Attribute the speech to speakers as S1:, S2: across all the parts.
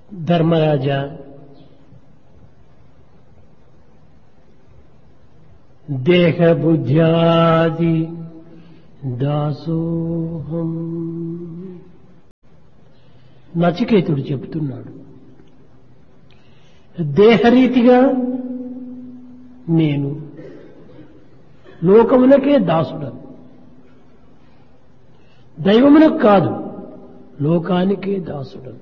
S1: ధర్మరాజా దేహబుద్ధ్యాది దాసోహం నచికేతుడు చెబుతున్నాడు దేహరీతిగా నేను లోకమునకే దాసుడను దైవమునకు కాదు లోకానికే దాసుడను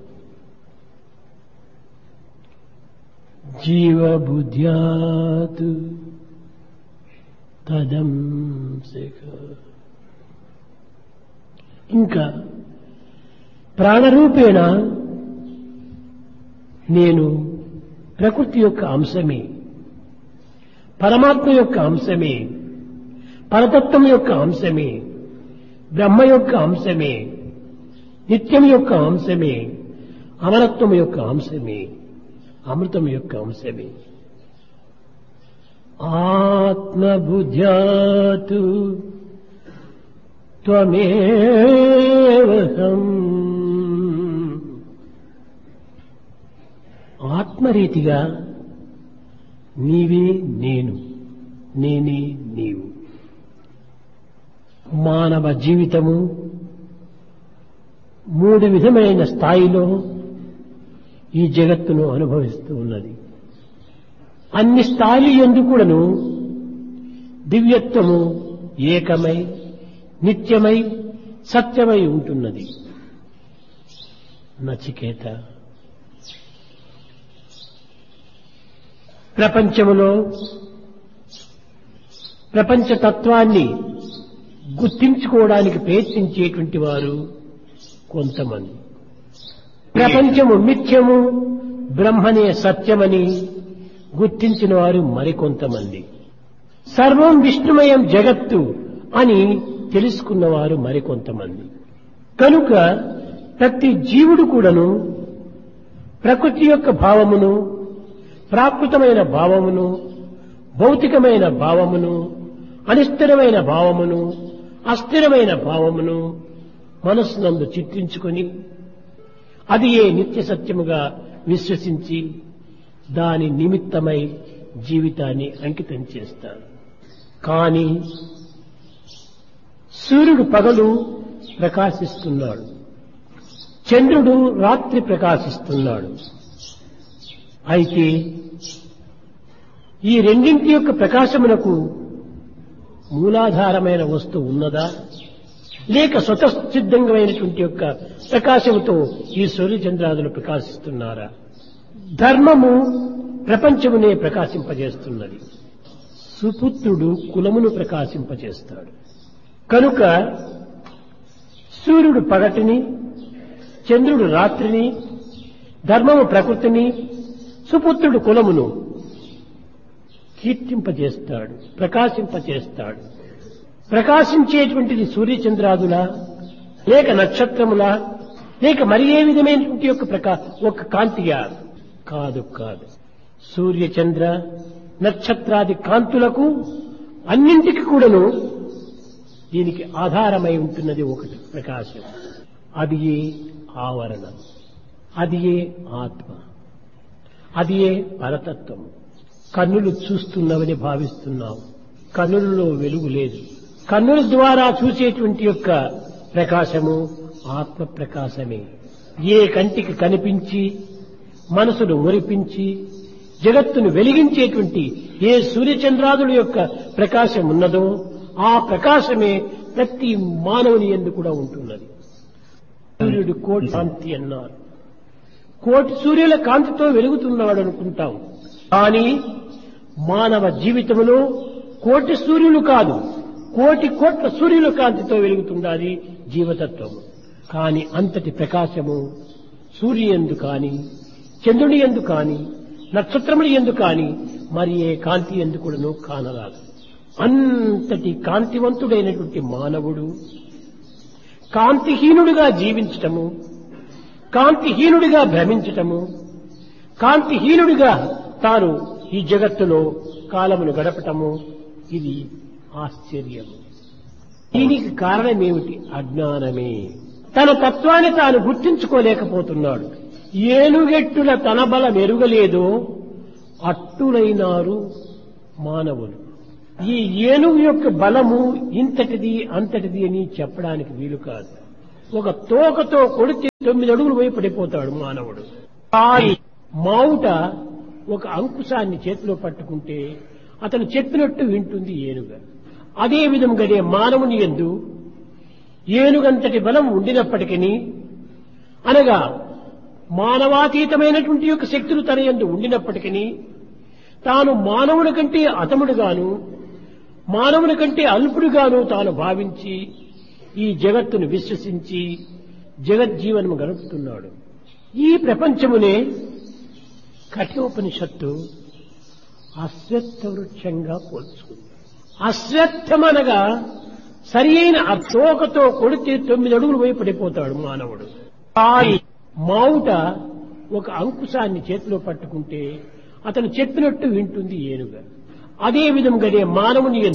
S1: జీవబుద్ధ్యాత్ తదం ఇంకా ప్రాణరూపేణ నేను ప్రకృతి యొక్క అంశమే పరమాత్మ యొక్క అంశమే పరతత్వం యొక్క అంశమే బ్రహ్మ యొక్క అంశమే నిత్యం యొక్క అంశమే అమరత్వం యొక్క అంశమే అమృతం యొక్క అంశమే ఆత్మబుద్ధ్యాతు త్వమేవహం ఆత్మరీతిగా నీవే నేను నేనే నీవు మానవ జీవితము మూడు విధమైన స్థాయిలో ఈ జగత్తును అనుభవిస్తూ ఉన్నది అన్ని స్థాయిలు ఎందుకూడను దివ్యత్వము ఏకమై నిత్యమై సత్యమై ఉంటున్నది నచికేత ప్రపంచములో ప్రపంచ తత్వాన్ని గుర్తించుకోవడానికి ప్రయత్నించేటువంటి వారు కొంతమంది ప్రపంచము మిథ్యము బ్రహ్మనే సత్యమని గుర్తించిన వారు మరికొంతమంది సర్వం విష్ణుమయం జగత్తు అని తెలుసుకున్నవారు మరికొంతమంది కనుక ప్రతి జీవుడు కూడాను ప్రకృతి యొక్క భావమును ప్రాకృతమైన భావమును భౌతికమైన భావమును అనిస్థిరమైన భావమును అస్థిరమైన భావమును మనస్సునందు చిత్రించుకొని అది ఏ నిత్య సత్యముగా విశ్వసించి దాని నిమిత్తమై జీవితాన్ని అంకితం చేస్తారు కానీ సూర్యుడు పగలు ప్రకాశిస్తున్నాడు చంద్రుడు రాత్రి ప్రకాశిస్తున్నాడు అయితే ఈ రెండింటి యొక్క ప్రకాశమునకు మూలాధారమైన వస్తువు ఉన్నదా లేక స్వతసిద్ధంగామైనటువంటి యొక్క ప్రకాశముతో ఈ సూర్యచంద్రాదులు ప్రకాశిస్తున్నారా ధర్మము ప్రపంచమునే ప్రకాశింపజేస్తున్నది సుపుత్రుడు కులమును ప్రకాశింపజేస్తాడు కనుక సూర్యుడు పగటిని చంద్రుడు రాత్రిని ధర్మము ప్రకృతిని సుపుత్రుడు కులమును కీర్తింపజేస్తాడు ప్రకాశింపజేస్తాడు ప్రకాశించేటువంటిది సూర్యచంద్రాదుల లేక నక్షత్రముల లేక మరి ఏ విధమైనటువంటి యొక్క ప్రకా ఒక కాంతిగా కాదు కాదు సూర్యచంద్ర నక్షత్రాది కాంతులకు అన్నింటికి కూడాను దీనికి ఆధారమై ఉంటున్నది ఒకటి ప్రకాశం అది ఏ ఆవరణ అది ఏ ఆత్మ అది ఏ పరతత్వం కన్నులు చూస్తున్నవని భావిస్తున్నావు కన్నులలో వెలుగు లేదు కన్నుల ద్వారా చూసేటువంటి యొక్క ప్రకాశము ఆత్మ ప్రకాశమే ఏ కంటికి కనిపించి మనసును మురిపించి జగత్తును వెలిగించేటువంటి ఏ సూర్యచంద్రాదుల యొక్క ప్రకాశం ఉన్నదో ఆ ప్రకాశమే ప్రతి మానవుని ఎందు కూడా ఉంటున్నది సూర్యుడు కోటి కాంతి అన్నారు కోటి సూర్యుల కాంతితో వెలుగుతున్నాడు అనుకుంటాం కానీ మానవ జీవితంలో కోటి సూర్యులు కాదు కోటి కోట్ల సూర్యుల కాంతితో వెలుగుతున్నది జీవతత్వము కాని అంతటి ప్రకాశము సూర్యుయందు కాని చంద్రుని ఎందు కాని నక్షత్రముని ఎందు కాని మరి ఏ కాంతి ఎందు కూడాను కానరాదు అంతటి కాంతివంతుడైనటువంటి మానవుడు కాంతిహీనుడిగా జీవించటము కాంతిహీనుడిగా భ్రమించటము కాంతిహీనుడిగా తాను ఈ జగత్తులో కాలమును గడపటము ఇది ఆశ్చర్యము దీనికి కారణమేమిటి అజ్ఞానమే తన తత్వాన్ని తాను గుర్తించుకోలేకపోతున్నాడు ఏనుగెట్టుల తన బల మెరుగలేదో అట్టులైనారు మానవులు ఈ ఏనుగు యొక్క బలము ఇంతటిది అంతటిది అని చెప్పడానికి వీలు కాదు ఒక తోకతో కొడితే తొమ్మిది అడుగులు పోయి పడిపోతాడు మానవుడు కాలి మావుట ఒక అంకుశాన్ని చేతిలో పట్టుకుంటే అతను చెప్పినట్టు వింటుంది ఏనుగ అదే విధంగానే మానవుని ఎందు ఏనుగంతటి బలం ఉండినప్పటికీ అనగా మానవాతీతమైనటువంటి యొక్క శక్తులు తన ఎందు ఉండినప్పటికీ తాను మానవుని కంటే అతముడుగాను మానవుని కంటే అల్పుడుగాను తాను భావించి ఈ జగత్తును విశ్వసించి జగజ్జీవనము గడుపుతున్నాడు ఈ ప్రపంచమునే కఠోపనిషత్తు అశ్వత్థ వృక్షంగా పోల్చుకుంది అశ్వత్థమనగా సరి అయిన ఆ తోకతో కొడితే తొమ్మిది అడుగులు పోయి పడిపోతాడు మానవుడు కాలి మావుట ఒక అంకుశాన్ని చేతిలో పట్టుకుంటే అతను చెప్పినట్టు వింటుంది ఏనుగ అదే విధంగానే మానవుని